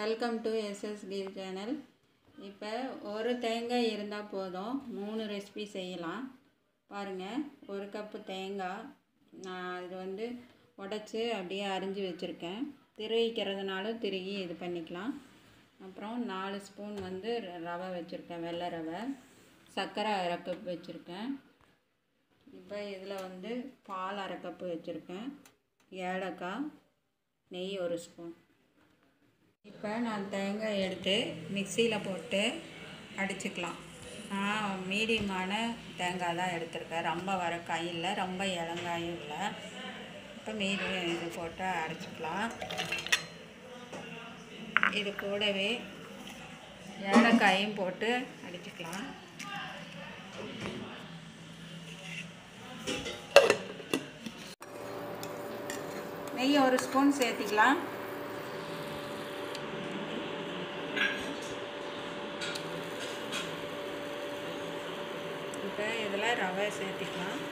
welcome to SST channel இப்போ ஒரு தேங்காய் இருந்தால் போதும் மூணு ரெசிபி செய்யலாம் பாருங்கள் ஒரு கப்பு தேங்காய் நான் இது வந்து உடச்சி அப்படியே அரிஞ்சு வச்சுருக்கேன் திருவிக்கிறதுனாலும் திருகி இது பண்ணிக்கலாம் அப்புறம் நாலு ஸ்பூன் வந்து ர- ரவை வச்சுருக்கேன் வெள்ளை ரவை சர்க்கரை அரை கப் வச்சுருக்கேன் இப்போ இதில் வந்து பால் அரை கப்பு வச்சுருக்கேன் ஏலக்காய் நெய் ஒரு ஸ்பூன் இப்போ நான் தேங்காய் எடுத்து மிக்சியில் போட்டு அடிச்சுக்கலாம் நான் மீடியமான தேங்காய் தான் எடுத்திருக்கேன் ரொம்ப வர காயும் இல்லை ரொம்ப இளங்காயும் இல்லை இப்போ மீடியம் இது போட்டு அரைச்சிக்கலாம் இது கூடவே ஏலக்காயும் போட்டு அடிச்சுக்கலாம் நெய் ஒரு ஸ்பூன் சேர்த்திக்கலாம் இப்போ இதில் ரவை சேர்த்திக்கலாம்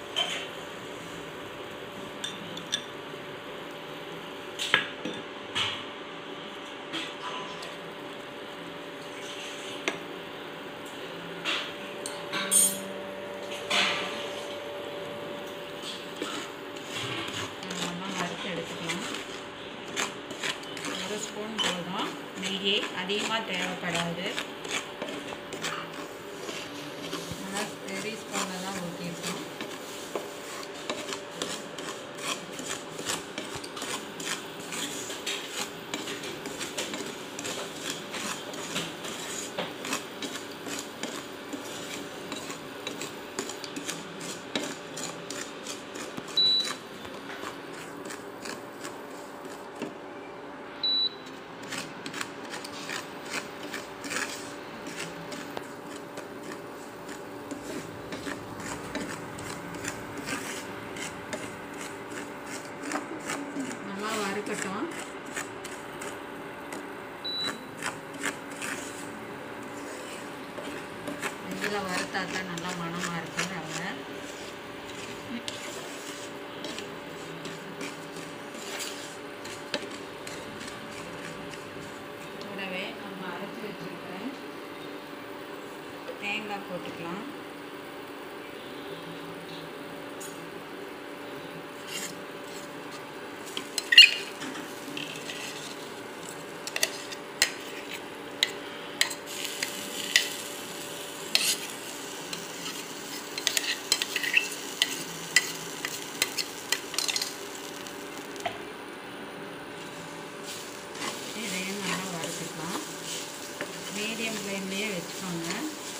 நல்லா வறுத்து எடுத்துக்கலாம் ஒரு ஸ்பூன் போதும் நெய் அதிகமாக தேவைப்படாது நல்லா பெரிய ஸ்பூனில் தான் ஊற்றிருக்கோம் நல்லா வறுக்கட்டும் இதில் வறுத்தா தான் நல்லா மணமாக இருக்கும் ரவை கூடவே நம்ம அரைச்சி வச்சுருக்கிற தேங்காய் போட்டுக்கலாம் இதையும் நல்லா வறுத்துக்கலாம் மீடியம் ஃப்ளேம்லேயே வச்சுக்கோங்க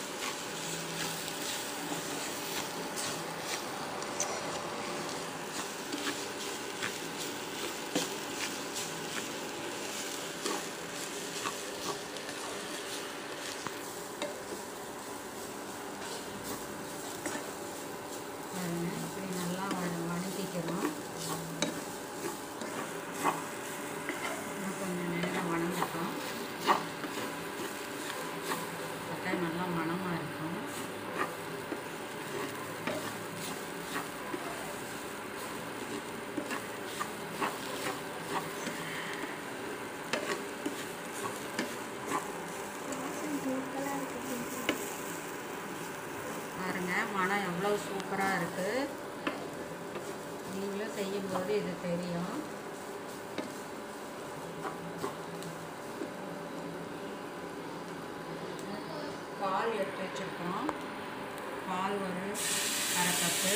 பாருங்க இப்படி நல்லா வ- வதக்கிக்கிறோம் இன்னும் கொஞ்சம் நேரம் வணங்கட்டும் பார்த்தா நல்லா மணமாக இருக்கும் பாருங்க மனம் எவ்வளோ சூப்பராக இருக்குது நீங்களும் செய்யும்போது இது தெரியும் பால் எடுத்து வச்சுருக்கோம் பால் ஒரு அரை கப்பு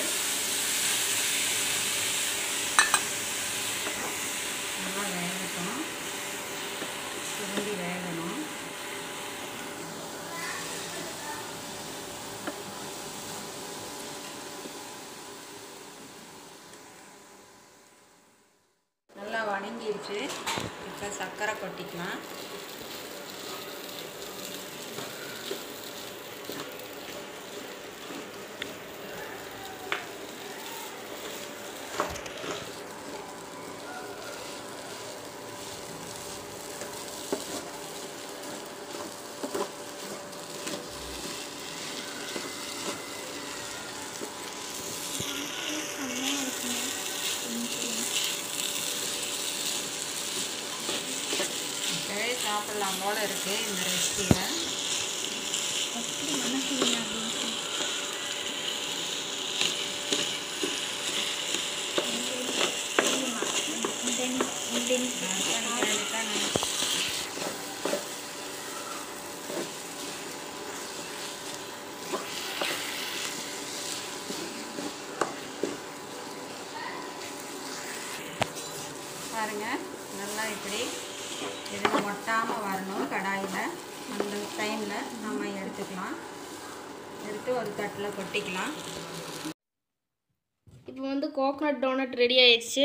நல்லா வேகட்டும் சுருண்டி வேகணும் நல்லா வணங்கிருச்சு இப்போ சர்க்கரை கொட்டிக்கலாம் சாப்பிட்லாம் போல இருக்குது இந்த ரெசிபியை எப்படி மணக்குதுங்க அப்படின்னு பாருங்க நல்லா இப்படி இதில் ஒட்டாமல் வரணும் கடாயில் அந்த டைமில் நம்ம எடுத்துக்கலாம் எடுத்து ஒரு தட்டில் கொட்டிக்கலாம் இப்போ வந்து கோகனட் டோனட் ரெடி ஆயிடுச்சு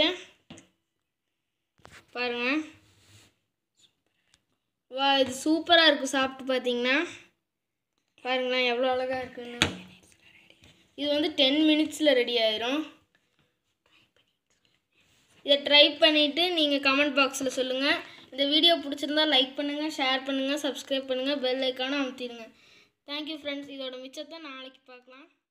பாருங்க வா இது சூப்பராக இருக்கும் சாப்பிட்டு பார்த்தீங்கன்னா பாருங்களேன் எவ்வளோ அழகாக இருக்குன்னு இது வந்து டென் மினிட்ஸில் ரெடி ஆயிரும் இதை ட்ரை பண்ணிவிட்டு நீங்கள் கமெண்ட் பாக்ஸில் சொல்லுங்கள் இந்த வீடியோ பிடிச்சிருந்தா லைக் பண்ணுங்கள் ஷேர் பண்ணுங்கள் சப்ஸ்கிரைப் பண்ணுங்கள் பெல் ஐக்கானை அமுத்திடுங்க தேங்க்யூ ஃப்ரெண்ட்ஸ் இதோட மிச்சத்தை நாளைக்கு பார்க்கலாம்